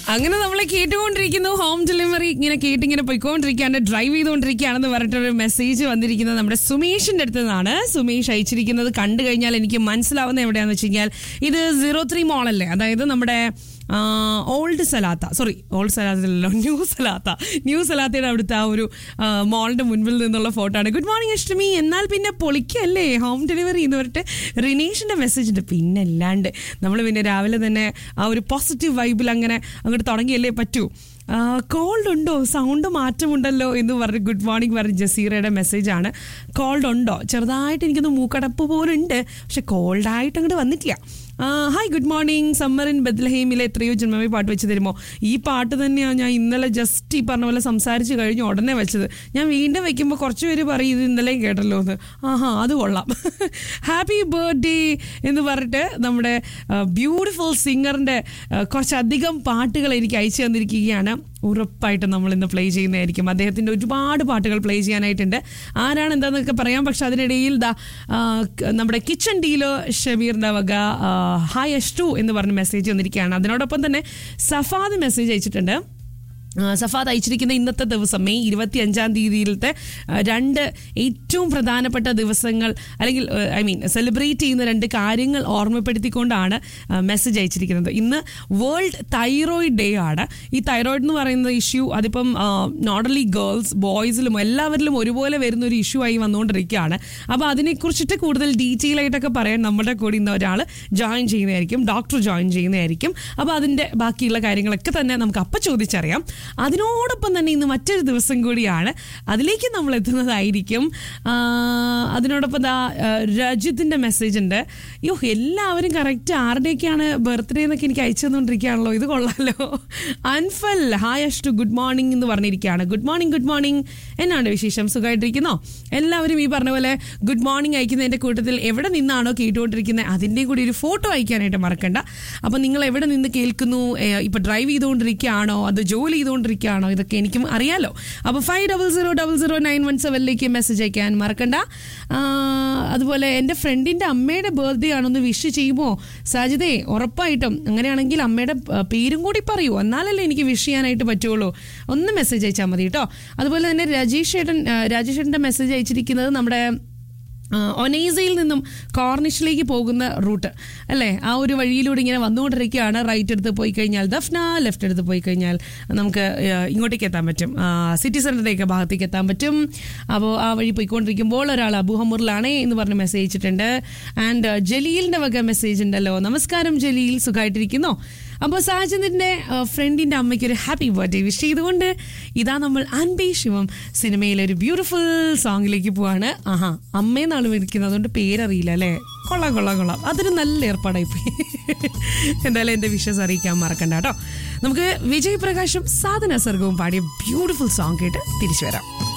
അങ്ങനെ നമ്മളെ കേട്ടുകൊണ്ടിരിക്കുന്നു ഹോം ഡെലിവറി ഇങ്ങനെ കേട്ടിങ്ങനെ പോയിക്കൊണ്ടിരിക്കുകയാണ് ഡ്രൈവ് ചെയ്തുകൊണ്ടിരിക്കുകയാണെന്ന് പറഞ്ഞിട്ടൊരു മെസ്സേജ് വന്നിരിക്കുന്നത് നമ്മുടെ സുമേഷിന്റെ അടുത്ത് നിന്നാണ് സുമേഷ് അയച്ചിരിക്കുന്നത് കണ്ടു കഴിഞ്ഞാൽ എനിക്ക് മനസ്സിലാവുന്ന എവിടെയാന്ന് വെച്ച് കഴിഞ്ഞാൽ ഇത് സീറോ ത്രീ മോളല്ലേ അതായത് നമ്മുടെ ഓൾഡ് സലാത്ത സോറി ഓൾഡ് സലാത്തല്ലോ ന്യൂ സലാത്ത ന്യൂ സലാത്തയുടെ അവിടുത്തെ ആ ഒരു മോളിന്റെ മുൻപിൽ നിന്നുള്ള ഫോട്ടോ ആണ് ഗുഡ് മോർണിംഗ് അഷ്ടമി എന്നാൽ പിന്നെ പൊളിക്കല്ലേ ഹോം ഡെലിവറി എന്ന് പറഞ്ഞിട്ട് റിനേഷിന്റെ മെസ്സേജ് ഉണ്ട് പിന്നെ അല്ലാണ്ട് നമ്മൾ പിന്നെ രാവിലെ തന്നെ ആ ഒരു പോസിറ്റീവ് വൈബിൽ അങ്ങനെ അങ്ങോട്ട് തുടങ്ങിയല്ലേ പറ്റൂ കോൾഡ് ഉണ്ടോ സൗണ്ട് മാറ്റമുണ്ടല്ലോ എന്ന് പറഞ്ഞ് ഗുഡ് മോർണിംഗ് പറഞ്ഞ് ജസീറയുടെ മെസ്സേജാണ് കോൾഡ് ഉണ്ടോ ചെറുതായിട്ട് എനിക്കൊന്ന് മൂക്കടപ്പ് പോലുണ്ട് പക്ഷെ കോൾഡായിട്ട് അങ്ങോട്ട് വന്നിട്ടില്ല hi good morning summer in ബദ്ലഹീമിലെ എത്രയോ ജന്മമേ പാട്ട് വെച്ച് തരുമോ ഈ പാട്ട് തന്നെയാണ് ഞാൻ ഇന്നലെ ജസ്റ്റ് ഈ പറഞ്ഞ പോലെ സംസാരിച്ച് കഴിഞ്ഞ് ഉടനെ വെച്ചത് ഞാൻ വീണ്ടും വെക്കുമ്പോൾ കുറച്ച് പേര് പറയും ഇത് ഇന്നലെയും കേട്ടല്ലോ എന്ന് ആഹാ അത് കൊള്ളാം ഹാപ്പി ബർത്ത്ഡേ എന്ന് പറഞ്ഞിട്ട് നമ്മുടെ ബ്യൂട്ടിഫുൾ സിംഗറിൻ്റെ കുറച്ചധികം പാട്ടുകൾ എനിക്ക് അയച്ചു തന്നിരിക്കുകയാണ് ഉറപ്പായിട്ടും നമ്മൾ ഇന്ന് പ്ലേ ചെയ്യുന്നതായിരിക്കും അദ്ദേഹത്തിൻ്റെ ഒരുപാട് പാട്ടുകൾ പ്ലേ ചെയ്യാനായിട്ടുണ്ട് ആരാണ് എന്താണെന്നൊക്കെ പറയാം പക്ഷെ അതിനിടയിൽ ദാ ആ, ക- നമ്മുടെ കിച്ചൺ ഡീലോ ഷമീറിൻ്റെ വക ആ, ഹായ് അഷ്ടു എന്ന് പറഞ്ഞ് മെസ്സേജ് വന്നിരിക്കുകയാണ് അതിനോടൊപ്പം തന്നെ സഫാദ് മെസ്സേജ് അയച്ചിട്ടുണ്ട് ആ, സഫാദ് അയച്ചിരിക്കുന്ന ഇന്നത്തെ ദിവസം മെയ് ഇരുപത്തി അഞ്ചാം തീയതിയിലത്തെ ആ, രണ്ട് ഏറ്റവും പ്രധാനപ്പെട്ട ദിവസങ്ങൾ അല്ലെങ്കിൽ ഐ മീൻ സെലിബ്രേറ്റ് ചെയ്യുന്ന രണ്ട് കാര്യങ്ങൾ ഓർമ്മപ്പെടുത്തിക്കൊണ്ടാണ് മെസ്സേജ് അയച്ചിരിക്കുന്നത് ഇന്ന് വേൾഡ് തൈറോയിഡ് ഡേ ആണ് ഈ തൈറോയിഡ് എന്ന് പറയുന്ന ഇഷ്യൂ അതിപ്പം നോട്ട് ഓൺലി ഗേൾസ് ബോയ്സിലും എല്ലാവരിലും ഒരുപോലെ വരുന്ന ഒരു ഇഷ്യൂ ആയി വന്നുകൊണ്ടിരിക്കുകയാണ് അപ്പോൾ അതിനെക്കുറിച്ചിട്ട് കൂടുതൽ ഡീറ്റെയിൽ ആയിട്ടൊക്കെ പറയാൻ നമ്മുടെ കൂടെ ഇന്ന് ഒരാൾ ജോയിൻ ചെയ്യുന്നതായിരിക്കും ഡോക്ടർ ജോയിൻ ചെയ്യുന്നതായിരിക്കും അപ്പോൾ അതിൻ്റെ ബാക്കിയുള്ള കാര്യങ്ങളൊക്കെ തന്നെ നമുക്ക് അപ്പം ചോദിച്ചറിയാം അതിനോടൊപ്പം തന്നെ ഇന്ന് മറ്റൊരു ദിവസം കൂടിയാണ് അതിലേക്ക് നമ്മൾ എത്തുന്നതായിരിക്കും ആ, അതിനോടൊപ്പം ദാ ആ, രജിത്തിന്റെ മെസ്സേജ് ഉണ്ട് യോ എല്ലാവരും കറക്റ്റ് ആരുടെയൊക്കെയാണ് ബർത്ത്ഡേ എന്നൊക്കെ എനിക്ക് അയച്ചു തന്നുകൊണ്ടിരിക്കുകയാണല്ലോ ഇത് കൊള്ളാമല്ലോ Anfal hi Ashtu good morning എന്ന് പറഞ്ഞിരിക്കുകയാണ് ഗുഡ് മോർണിംഗ് ഗുഡ് മോർണിംഗ് എന്നാണ് വിശേഷം സുഖമായിട്ടിരിക്കുന്നോ എല്ലാവരും ഈ പറഞ്ഞ പോലെ ഗുഡ് മോർണിംഗ് അയക്കുന്നതിൻ്റെ കൂട്ടത്തിൽ എവിടെ നിന്നാണോ കേട്ടുകൊണ്ടിരിക്കുന്നത് അതിൻ്റെയും കൂടി ഒരു ഫോട്ടോ അയക്കാനായിട്ട് മറക്കണ്ട അപ്പോൾ നിങ്ങൾ എവിടെ നിന്ന് കേൾക്കുന്നു ഏഹ് ഇപ്പോൾ ഡ്രൈവ് ചെയ്തുകൊണ്ടിരിക്കുകയാണോ അത് ജോലി ചെയ്തുകൊണ്ടിരിക്കുകയാണോ ഇതൊക്കെ എനിക്കും അറിയാലോ അപ്പോൾ five double zero double zero nine one സെവനിലേക്ക് മെസ്സേജ് അയക്കാൻ മറക്കണ്ട ആ, അതുപോലെ എൻ്റെ ഫ്രണ്ടിൻ്റെ അമ്മയുടെ ബർത്ത്ഡേ ആണൊന്ന് വിഷ് ചെയ്യുമോ സാജിദേ ഉറപ്പായിട്ടും അങ്ങനെയാണെങ്കിൽ അമ്മയുടെ ആ, പേരും കൂടി പറയൂ എന്നാലല്ലേ എനിക്ക് വിഷ് ചെയ്യാനായിട്ട് പറ്റുള്ളൂ ഒന്ന് മെസ്സേജ് അയച്ചാൽ മതി കേട്ടോ അതുപോലെ തന്നെ രാജേഷ് ഏട്ടൻ ആ, രാജേഷ് ഏട്ടൻ്റെ മെസ്സേജ് അയച്ചിരിക്കുന്നത് നമ്മുടെ ആ, ഒനൈസയിൽ നിന്നും കോർണിഷിലേക്ക് പോകുന്ന റൂട്ട് അല്ലേ ആ ഒരു വഴിയിലൂടെ ഇങ്ങനെ വന്നുകൊണ്ടിരിക്കുകയാണ് റൈറ്റ് എടുത്ത് പോയി കഴിഞ്ഞാൽ ദഫ്ന ലെഫ്റ്റ് എടുത്ത് പോയി കഴിഞ്ഞാൽ നമുക്ക് ആ, ഇങ്ങോട്ടേക്ക് എത്താൻ പറ്റും ആ, സിറ്റി സെൻറ്ററിലേക്ക് ഭാഗത്തേക്ക് എത്താൻ പറ്റും അപ്പോൾ ആ വഴി പോയിക്കൊണ്ടിരിക്കുമ്പോൾ ഒരാൾ അബുഹമ്മൂറിലാണേ എന്ന് പറഞ്ഞ് മെസ്സേജ് അയച്ചിട്ടുണ്ട് ആൻഡ് ജലീലിൻ്റെ വക മെസ്സേജ് ഉണ്ടല്ലോ നമസ്കാരം ജലീൽ സുഖമായിട്ടിരിക്കുന്നോ അപ്പോൾ സാജന്തിൻ്റെ ഫ്രണ്ടിൻ്റെ അമ്മയ്ക്ക് ഒരു ഹാപ്പി ബർത്ത്ഡേ വിഷ് ചെയ്തുകൊണ്ട് ഇതാ നമ്മൾ അൻപേ ശിവം സിനിമയിലെ ഒരു ബ്യൂട്ടിഫുൾ സോങ്ങിലേക്ക് പോവാണ് ആഹാ അമ്മയെന്നാണ് വിളിക്കുന്നത് അതുകൊണ്ട് പേരറിയില്ല അല്ലേ കൊള്ളാം കൊള്ളാം കൊള്ളാം അതൊരു നല്ല ഏർപ്പാടായി പോയി എന്തായാലും എൻ്റെ വിഷസ് അറിയിക്കാൻ മറക്കണ്ട കേട്ടോ നമുക്ക് വിജയ് പ്രകാശും സാധന സർഗവും പാടിയ ബ്യൂട്ടിഫുൾ സോങ് കേട്ട് തിരിച്ചു വരാം